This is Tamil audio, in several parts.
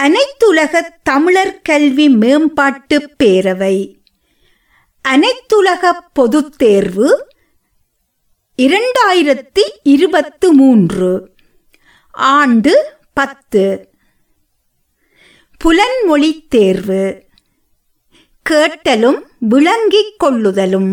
அனைத்துலக தமிழர் கல்வி மேம்பாட்டு பேரவை அனைத்துலக பொதுத் தேர்வு இரண்டாயிரத்தி இருபத்து மூன்று ஆண்டு பத்து புலன்மொழி தேர்வு கேட்டலும் விளங்கிக் கொள்ளுதலும்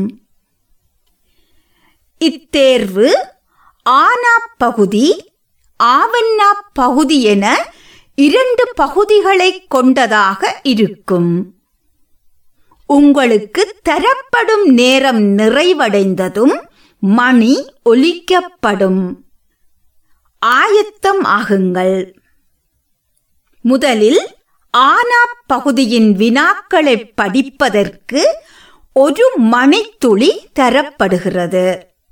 இத்தேர்வு ஆனா பகுதி ஆவண்ணா பகுதி என இரண்டு பகுதிகளை கொண்டதாக இருக்கும் உங்களுக்கு தரப்படும் நேரம் நிறைவடைந்ததும் மணி ஒலிக்கப்படும் ஆயத்தம் ஆகுங்கள் முதலில் ஆனா பகுதியின் வினாக்களை படிப்பதற்கு ஒரு மணித்துளி தரப்படுகிறது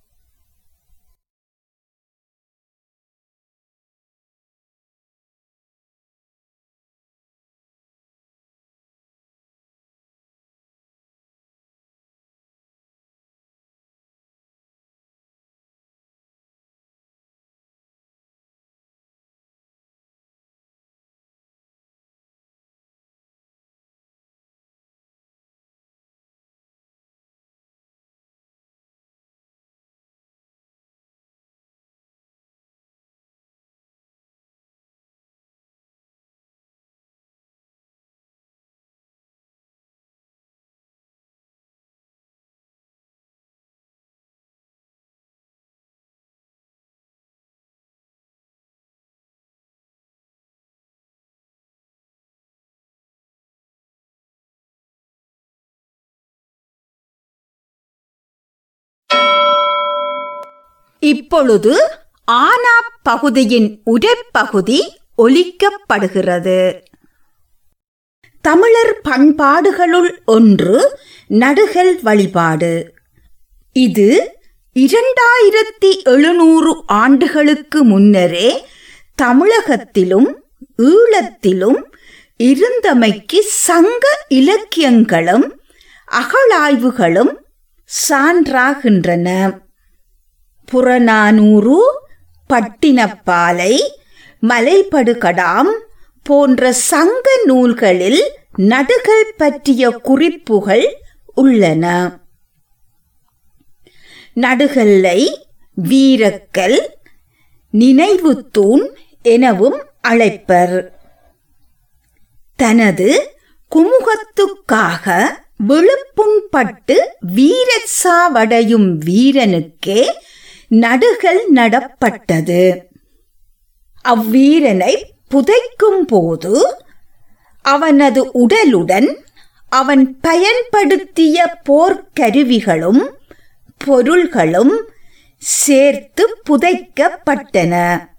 இப்பொழுது ஆனா பகுதியின் உரைப்பகுதி ஒலிக்கப்படுகிறது தமிழர் பண்பாடுகளுள் ஒன்று நடுகல் வழிபாடு இது இரண்டாயிரத்தி எழுநூறு ஆண்டுகளுக்கு முன்னரே தமிழகத்திலும் ஈழத்திலும் இருந்தமைக்கு சங்க இலக்கியங்களும் அகழாய்வுகளும் சான்றாகின்றன புறநானூறு பட்டினப்பாலை மலைப்படுகடாம் போன்ற சங்க நூல்களில் நடுகள் பற்றிய குறிப்புகள் உள்ளன நடுகல்லை வீரக்கல் நினைவுத்தூண் எனவும் அழைப்பர் தனது குமுகத்துக்காக விழுப்புண்பட்டு வீரச்சாவடையும் வீரனுக்கே நடுகள் நடப்பட்டது அவ்வீரனை புதைக்கும் போது அவனது உடலுடன் அவன் பயன்படுத்திய போர்க்கருவிகளும் பொருள்களும் சேர்த்து புதைக்கப்பட்டன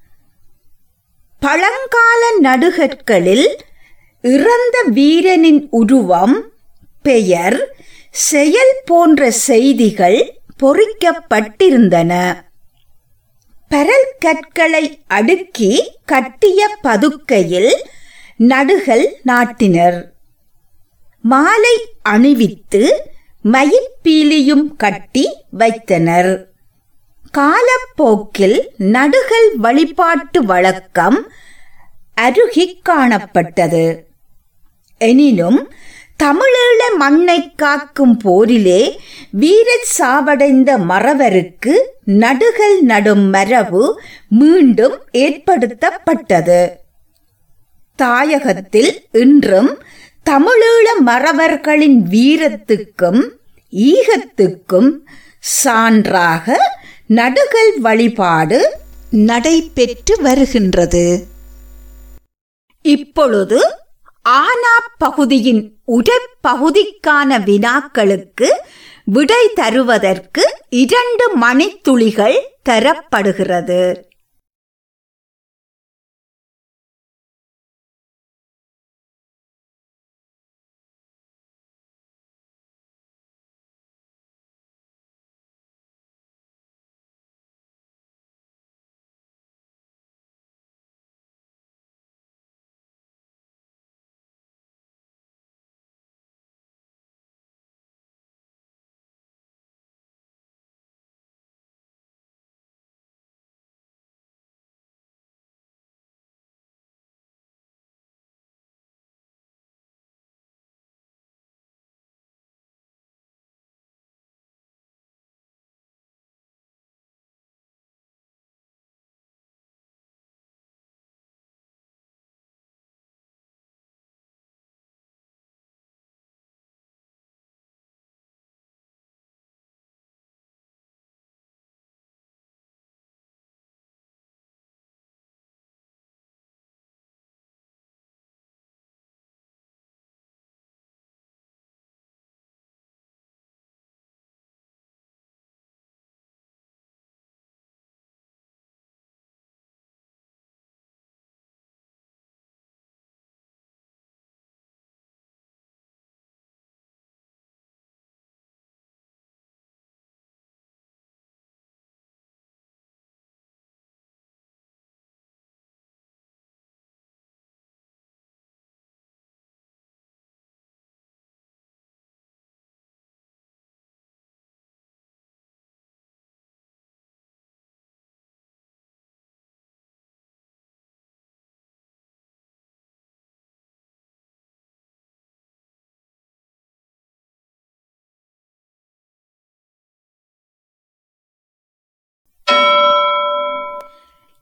பழங்கால நடுகற்களில் இறந்த வீரனின் உருவம் பெயர் செயல் போன்ற செய்திகள் பொறிக்கப்பட்டிருந்தன பரல் கற்களை அடுக்கி கட்டிய பதுக்கையில் நடுகள் நாட்டினர் மாலை அணிவித்து மயிற்பீலியும் கட்டி வைத்தனர் காலப்போக்கில் நடுகள் வழிபாட்டு வழக்கம் அருகிக் காணப்பட்டது எனினும் தமிழீழ மண்ணை காக்கும் போரிலே வீரச் சாவடைந்த மறவருக்கு நடுகள் நடும் மரபு மீண்டும் ஏற்படுத்தப்பட்டது தாயகத்தில் இன்றும் தமிழீழ மறவர்களின் வீரத்துக்கும் ஈகத்துக்கும் சான்றாக நடுகள் வழிபாடு நடைபெற்று வருகின்றது இப்பொழுது ஆனா பகுதியின் உடற்பகுதிக்கான வினாக்களுக்கு விடை தருவதற்கு இரண்டு மணித்துளிகள் தரப்படுகிறது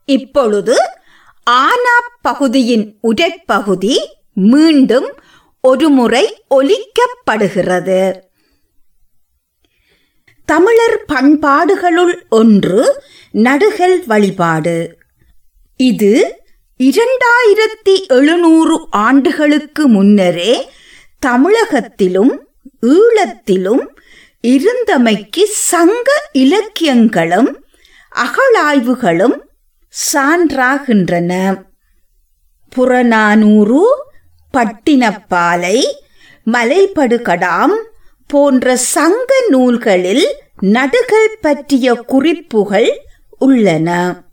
இப்பொழுது ஆனா பகுதியின் உரைப்பகுதி மீண்டும் ஒருமுறை ஒலிக்கப்படுகிறது தமிழர் பண்பாடுகளுள் ஒன்று நடுகல் வழிபாடு இது இரண்டாயிரத்தி எழுநூறு ஆண்டுகளுக்கு முன்னரே தமிழகத்திலும் ஈழத்திலும் இருந்தமைக்கு சங்க இலக்கியங்களும் அகழாய்வுகளும் சான்றாகின்றன புறநானூறு பட்டினப்பாலை மலைபடுகடாம் போன்ற சங்க நூல்களில் நடுகள் பற்றிய குறிப்புகள் உள்ளன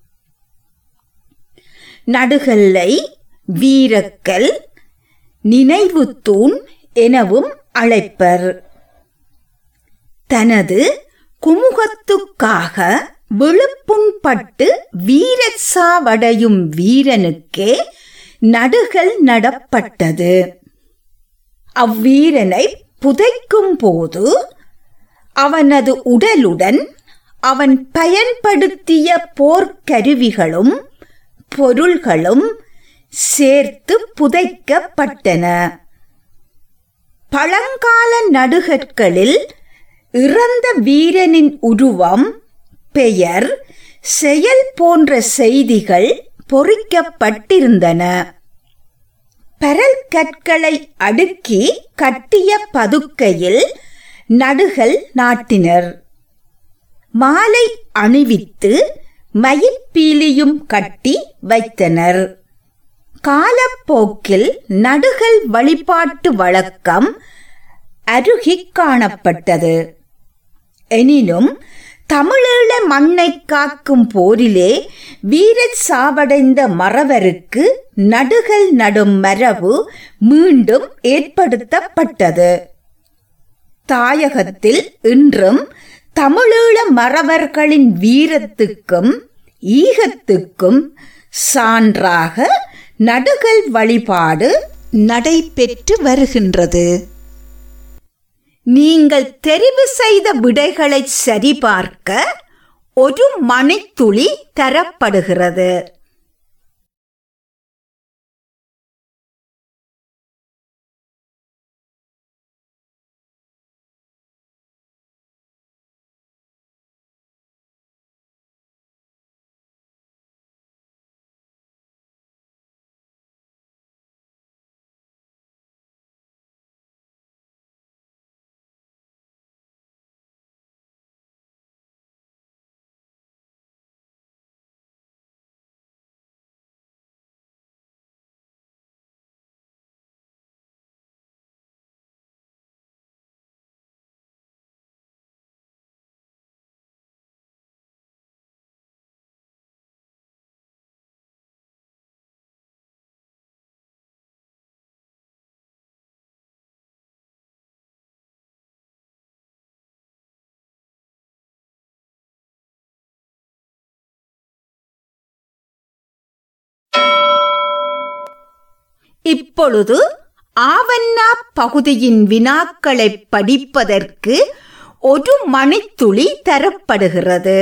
நடுகல்லை வீரக்கல் நினைவுத்தூண் எனவும் அழைப்பர் தனது குமுகத்துக்காக விழுப்புண்பட்டு வீரச்சாவடையும் வீரனுக்கே நடுகள் நடப்பட்டது அவ்வீரனை புதைக்கும் போது அவனது உடலுடன் அவன் பயன்படுத்திய போர்க்கருவிகளும் பொருள்களும் சேர்த்து புதைக்கப்பட்டன பழங்கால நடுகற்களில் இறந்த வீரனின் உருவம் பெயர் செயல் போன்ற செய்திகள் பொறிக்கப்பட்டிருந்தன பரல் கற்களை அடுக்கி கட்டிய பதுக்கையில் நடுகள் நாட்டினர் மாலை அணிவித்து மயிற்பீலியும் கட்டி வைத்தனர் காலப்போக்கில் நடுகள் வழிபாட்டு வழக்கம் அருகிக் காணப்பட்டது எனினும் தமிழீழ மண்ணை காக்கும் போரிலே வீரச் சாவடைந்த மறவருக்கு நடுகள் நடும் மரபு மீண்டும் ஏற்படுத்தப்பட்டது தாயகத்தில் இன்றும் தமிழீழ மறவர்களின் வீரத்துக்கும் ஈகத்துக்கும் சான்றாக நடுகள் வழிபாடு நடைபெற்று வருகின்றது நீங்கள் தெரிவு செய்த விடைகளை சரிபார்க்க ஒரு மணித்துளி தரப்படுகிறது இப்பொழுது ஆவண்ணா பகுதியின் வினாக்களை படிப்பதற்கு ஒரு மணித்துளி தரப்படுகிறது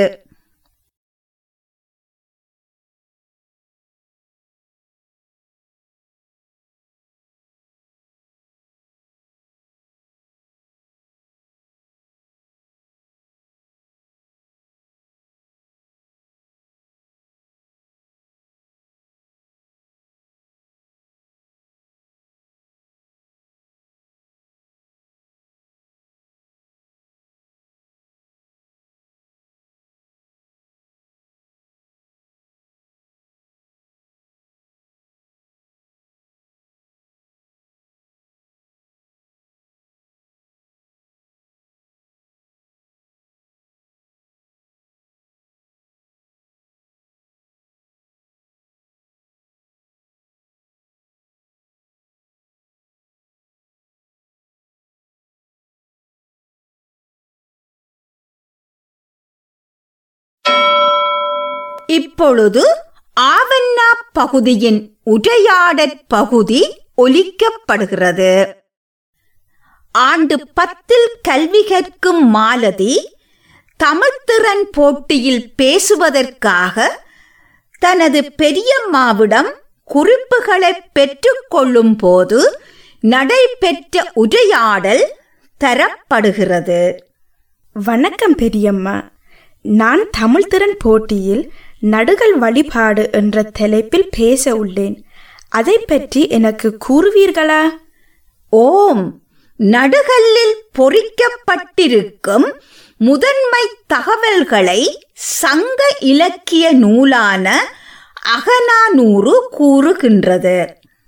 இப்பொழுது ஆவண்ணா பகுதியின் உரையாடற் பகுதி ஒலிக்கப்படுகிறது ஆண்டு பத்தில் கல்வி கற்கும் மாலதி தமிழ்த்திறன் போட்டியில் பேசுவதற்காக தனது பெரியம்மாவிடம் குறிப்புகளை பெற்றுக்கொள்ளும் போது நடைபெற்ற உரையாடல் தரப்படுகிறது வணக்கம் பெரியம்மா நான் தமிழ் திறன் போட்டியில் நடுகள் வழிபாடு என்ற தலைப்பில் பேச உள்ளேன் அதை பற்றி எனக்கு கூறுவீர்களா ஓம் நடுகல்லில் பொறிக்கப்பட்டிருக்கும் முதன்மை தகவல்களை சங்க இலக்கிய நூலான அகநானூறு கூறுகின்றது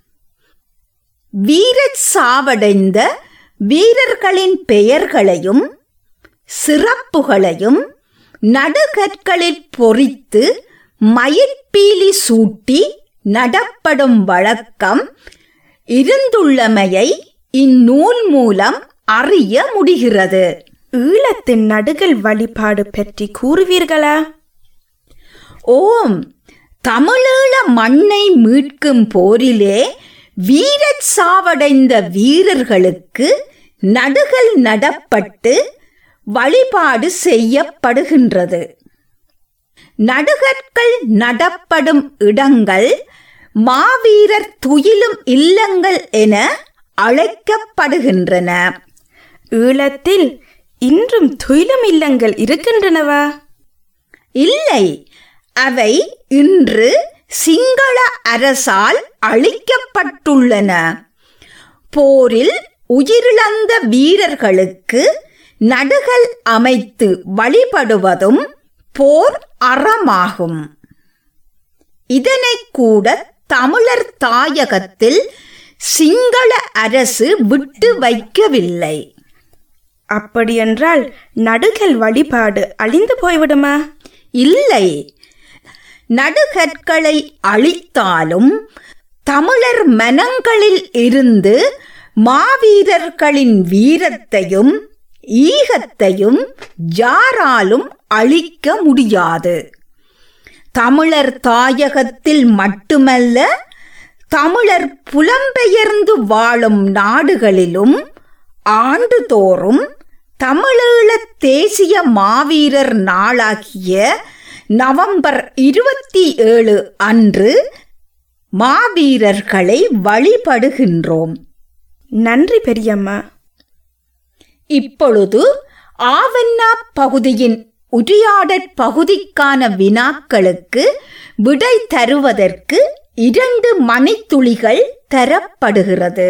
வீரச் சாவடைந்த வீரர்களின் பெயர்களையும் சிறப்புகளையும் நடுகற்களில் பொறித்து மயிர்பீலி சூட்டி நடப்படும் வழக்கம் இருந்துள்ளமையை இந்நூல் மூலம் அறிய முடிகிறது ஈழத்தின் நடுகள் வழிபாடு பற்றி கூறுவீர்களா ஓம் தமிழீழ மண்ணை மீட்கும் போரிலே வீரச் சாவடைந்த வீரர்களுக்கு நடுகள் நடப்பட்டு வழிபாடு செய்யப்படுகின்றது நடுகற்கள் நடப்படும் இடங்கள் மாவீரர் துயிலும் இல்லங்கள் என அழைக்கப்படுகின்றன ஈழத்தில் இன்றும் துயிலும் இல்லங்கள் இருக்கின்றனவா இல்லை அவை இன்று சிங்கள அரசால் அழிக்கப்பட்டுள்ளன போரில் உயிரிழந்த வீரர்களுக்கு நடுகள் அமைத்து வழிபடுவதும் போர் அறமாகும் இதனை கூட தமிழர் தாயகத்தில் சிங்கள அரசு விட்டு வைக்கவில்லை அப்படியென்றால் நடுகள் வழிபாடு அழிந்து போய்விடுமா இல்லை நடுகற்களை அழித்தாலும் தமிழர் மனங்களில் இருந்து மாவீரர்களின் வீரத்தையும் ஈகத்தையும் யாராலும் அழிக்க முடியாது தமிழர் தாயகத்தில் மட்டுமல்ல தமிழர் புலம்பெயர்ந்து வாழும் நாடுகளிலும் ஆண்டுதோறும் தமிழீழ தேசிய மாவீரர் நாளாகிய நவம்பர் இருபத்தி ஏழு அன்று மாவீரர்களை வழிபடுகின்றோம் நன்றி பெரியம்மா இப்பொழுது ஆவண்ணா பகுதியின் உரையாடற் பகுதிக்கான வினாக்களுக்கு விடை தருவதற்கு இரண்டு மணித்துளிகள் தரப்படுகிறது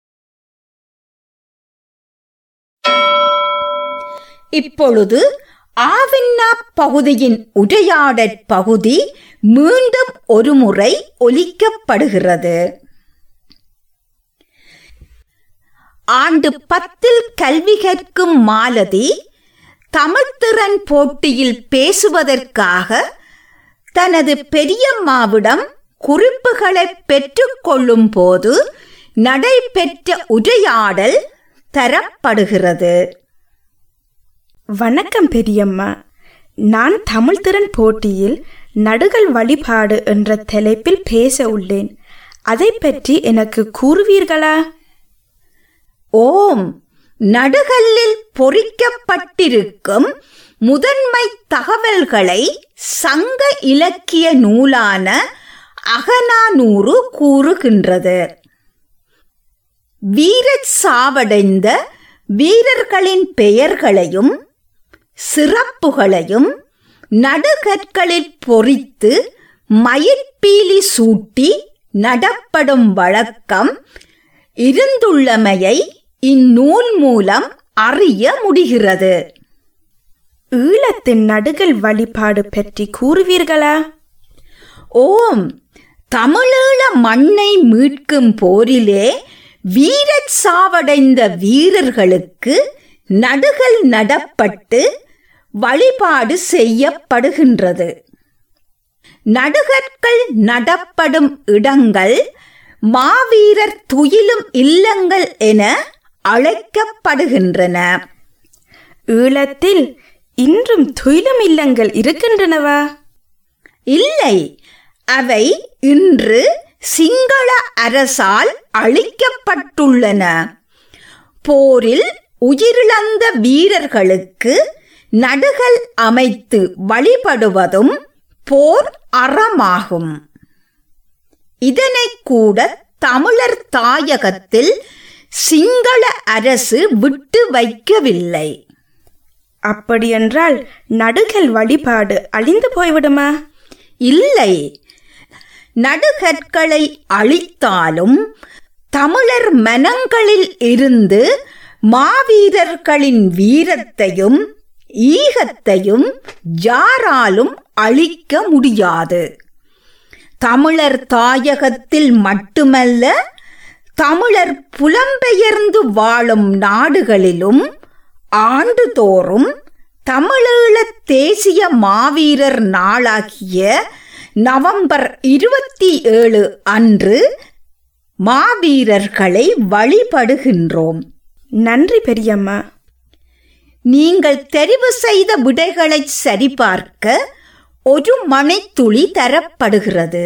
இப்பொழுது ஆவண்ணா பகுதியின் உரையாடற் பகுதி மீண்டும் ஒருமுறை ஒலிக்கப்படுகிறது ஆண்டு பத்தில் கல்வி கற்கும் மாலதி தமிழ்த்திறன் போட்டியில் பேசுவதற்காக தனது பெரியம்மாவிடம் குறிப்புகளை பெற்றுக்கொள்ளும் போது நடைபெற்ற உரையாடல் தரப்படுகிறது வணக்கம் பெரியம்மா நான் தமிழ் திறன் போட்டியில் நடுகள் வழிபாடு என்ற தலைப்பில் பேச உள்ளேன் அதை பற்றி எனக்கு கூறுவீர்களா ஓம் நடுகல்லில் பொறிக்கப்பட்டிருக்கும் முதன்மை தகவல்களை சங்க இலக்கிய நூலான அகநானூறு கூறுகின்றது வீரச் சாவடைந்த வீரர்களின் பெயர்களையும் சிறப்புகளையும் நடுகற்களில் பொறித்து மயிர்பீலி சூட்டி நடப்படும் வழக்கம் இருந்துள்ளமையை இந்நூல் மூலம் அறிய முடிகிறது ஈழத்தின் நடுகள் வழிபாடு பற்றி கூறுவீர்களா ஓம் தமிழீழ மண்ணை மீட்கும் போரிலே வீரச் சாவடைந்த வீரர்களுக்கு நடுகள் நடப்பட்டு வழிபாடு செய்யப்படுகின்றது நடுகற்கள் நடப்படும் இடங்கள் மாவீரர் துயிலும் இல்லங்கள் என அழைக்கப்படுகின்றன ஈழத்தில் இன்றும் துயிலும் இல்லங்கள் இருக்கின்றனவா இல்லை அவை இன்று சிங்கள அரசால் அழிக்கப்பட்டுள்ளன போரில் உயிரிழந்த வீரர்களுக்கு நடுகள் அமைத்து வழிபடுவதும் போர் அறமாகும் இதனை கூட தமிழர் தாயகத்தில் சிங்கள அரசு விட்டு வைக்கவில்லை அப்படியென்றால் நடுகள் வழிபாடு அழிந்து போய்விடுமா இல்லை நடுகற்களை அழித்தாலும் தமிழர் மனங்களில் இருந்து மாவீரர்களின் வீரத்தையும் ஈகத்தையும் யாராலும் அழிக்க முடியாது தமிழர் தாயகத்தில் மட்டுமல்ல தமிழர் புலம்பெயர்ந்து வாழும் நாடுகளிலும் ஆண்டுதோறும் தமிழீழ தேசிய மாவீரர் நாளாகிய நவம்பர் இருபத்தி ஏழு அன்று மாவீரர்களை வழிபடுகின்றோம் நன்றி பெரியம்மா நீங்கள் தெரிவு செய்த விடைகளை சரிபார்க்க ஒரு மணித்துளி தரப்படுகிறது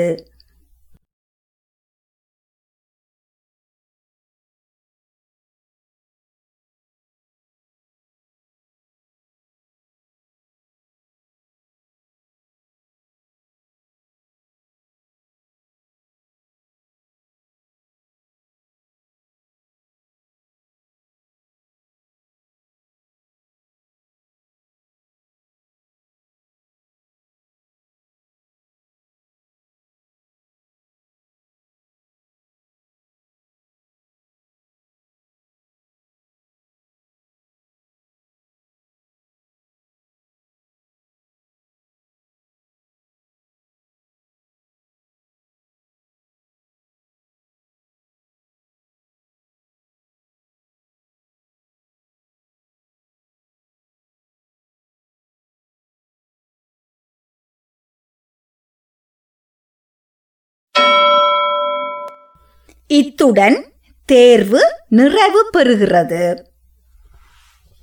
இத்துடன் தேர்வு நிறைவு பெறுகிறது